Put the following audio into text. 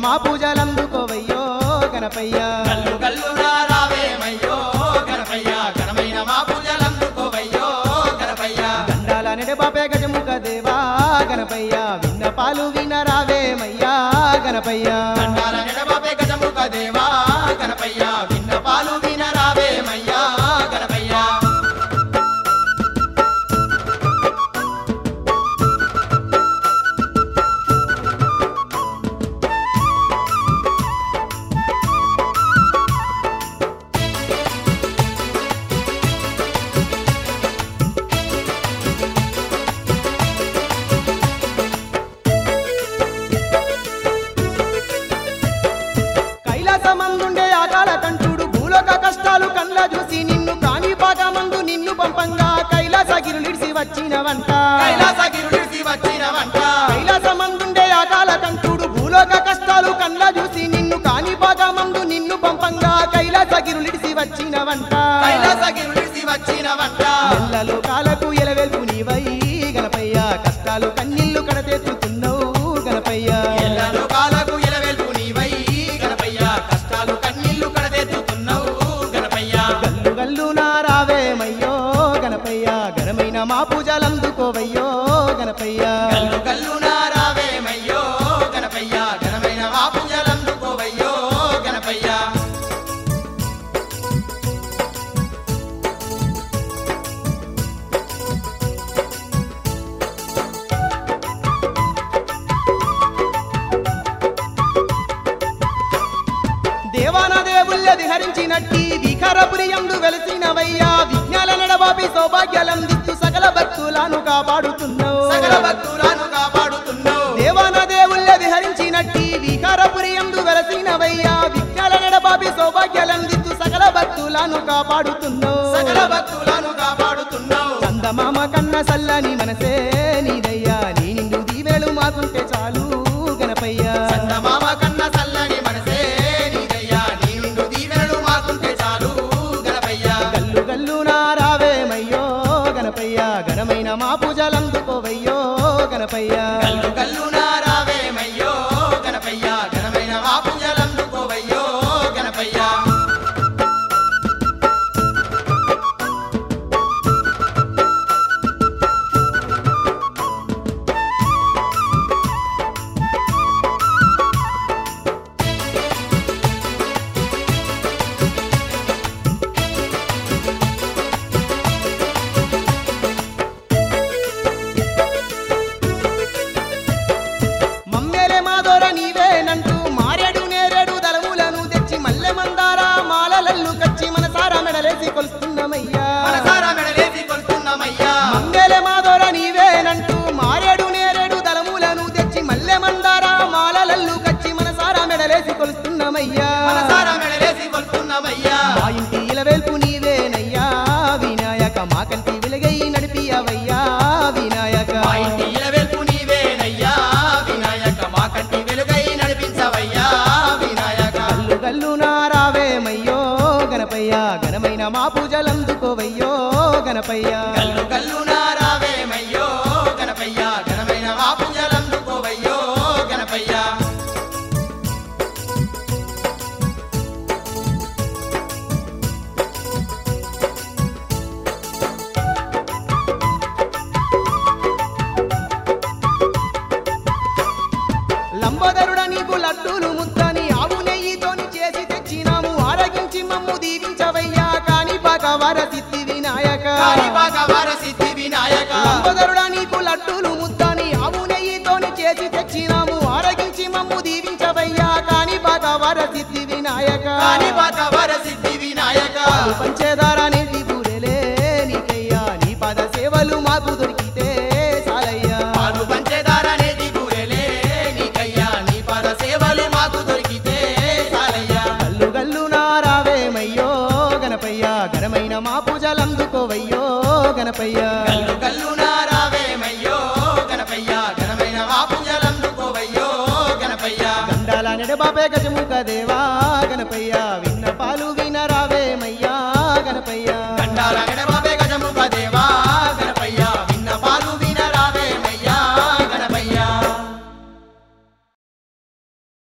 మా పూజలందుకోవయ్యో గణపయ్య గల్లు గల్లునా రావేమయ్యో గణపయ్య ఘనమైన మా పూజలందుకోవయ్యో గణపయ్య గండాల నెడబాపే గజముఖ దేవా గణపయ్య విన్నపాలు వినరావేమయ్యా గణపయ్య దండాల నిడబాపే గజముఖ దేవా గణపయ్య విన్నపాలు వినరావేమయ్యా గణపయ్య కైలాసమందుండే ఆకాల కంఠుడు భూలోక కష్టాలు కండ్ల చూసి నిన్ను కాని పాకమందు నిన్ను పంపంగా కైలాసగిరులిడిసి వచ్చినవంట కైలాసగిరుడిసి వచ్చిన వంట కైలాసమందుండే ఆకాల కంఠుడు భూలోక కష్టాలు కండ్ల చూసి నిన్ను కాని పాకమందు నిన్ను పంపంగా కైలాసగిరులిడిసి వచ్చినవంట కైలాసగిరుడిసి వచ్చిన వంట ఎల్లలో కాలకు ఎలవెల్పు నీవై గణపయ్య కష్టాలు కన్నీళ్లు కడతెత్తుతున్నావు గణపయ్య ఎల్ల లోకాలకు ఎలవెల్పు నీవై గణపయ్య కష్టాలు కన్నీళ్లు కడదెత్తుతున్నావు గణపయ్య గల్లు గల్లు నారావేమయ్యో గణపయ్య ఘనమైన మా పూజలందుకోవయ్యో గణపయ్య గల్లు గల్లునా రావేమయ్యో గణపయ్య ఘనమైన మా పూజలందుకోవయ్యో గణపయ్య దేవాన దేవుళ్ళ విహరించినట్టి విఖరపురియందు వెలసినవయ్యా విజ్ఞాల నడబాపి సౌభాగ్యాలందిస్తూ సకల భక్తులను కాపాడుతున్నావు సకల భక్తులను కాపాడుతున్నావు దేవాన దేవుళ్ళ విహరించినట్టి వికారపురియందు వెలసినవయ్యా విజ్ఞాల నడబాపి సౌభాగ్యాలందిస్తూ సకల భక్తులను కాపాడుతున్నావు సకల భక్తులను కాపాడుతున్నావు చందమామ కన్న సల్లని మనసే నీదయ్యా నీ నిండు దీవెలు మాకుంటే చాలు గణపయ్య చందమామ కన్న చల్లని మనసే నీదయ్యా నీ నిండు దీవెనలు మాకుంటే చాలు గణపయ్య గల్లు గల్లు నారావేమయ్యో గణపయ్య ఘనమైన మా పూజలందుకోవయ్యో గణపయ్య గల్లు గల్లునా రావేమయ్యో గణపయ్య ఘనమైన మా పూజలందుకోవయ్యో గణపయ్య మమ్మేలే మాదోర నీవేనంటూ మారేడు నేరేడు దళములను తెచ్చి మల్లె మందార మాలలల్లు కచ్చి మనసారా మెడలేసి కొలుస్తున్నామయ్యా మనసారా మెడలేసి కొలుస్తున్నామయ్యా మమ్మేలే మాదోర నీవేనంటూ మారేడు నేరేడు దళములను తెచ్చి మల్లె మందార మాలలల్లు కచ్చి మనసారా మెడలేసి కొలుస్తున్నామయ్యా మనసారా మెడలేసి కొలుస్తున్నామయ్యా మా ఇంటి ఇలవేల్పు నీవేనయ్యా వినాయక మా కంటి వెలుగై నడిపియవయ్యా వినాయక మా ఇంటి ఇలవెల్పు నీవేనయ్యా వినాయక మా కంటి వెలుగై నడిపించవయ్యా వినాయక గల్లు గల్లు నారావేమయ్యో గణపయ్య ఘనమైన మా పూజలందుకోవయ్యో గణపయ్య గల్లు గల్లునా రావేమయ్యో గణపయ్య ఘనమైన మా పూజలందుకోవయ్యో గణపయ్య లంబోదరుడ నీకు లడ్డూలు ముద్దని ఆవు నెయ్యితోని చేసి తెచ్చినాము ఆరగించి మమ్ము దీవించవయ్యా కాని పగవర సిద్ధి వినాయక కాణిపాక వరసిద్ధి వినాయక లంబోదరుడ నీకు లడ్డూలు ముద్దని ఆవు నెయ్యితోని చేసి తెచ్చినాము ఆరగించి మమ్ము దీవించవయ్యా కాని పగవర సిద్ధి వినాయక కాణిపాక వరసిద్ధి వినాయక పాలు పంచేదారా నేటి బూరెలే నీకయ్యా నీ పద సేవలు మాకు దొరికితే సాలయ్యా పాలు పంచేదారనే దిగురెలే నీకయ్యా నీ పద సేవలు మాకు దొరికితే చాలయ్యా గల్లు గల్లు నారావేమయ్యో గణపయ్య ఘనమైన మా పూజలందుకోవయ్యో గణపయ్య గల్లు గల్లునా రావేమయ్యో గణపయ్య ఘనమైన మా పూజలందుకోవయ్యో గణపయ్య గండాల నెడబాపే గజముఖ దేవా గణపయ్య విన్న పాలు వినరావేమయ్యా గణపయ్య గండాల ఎడమ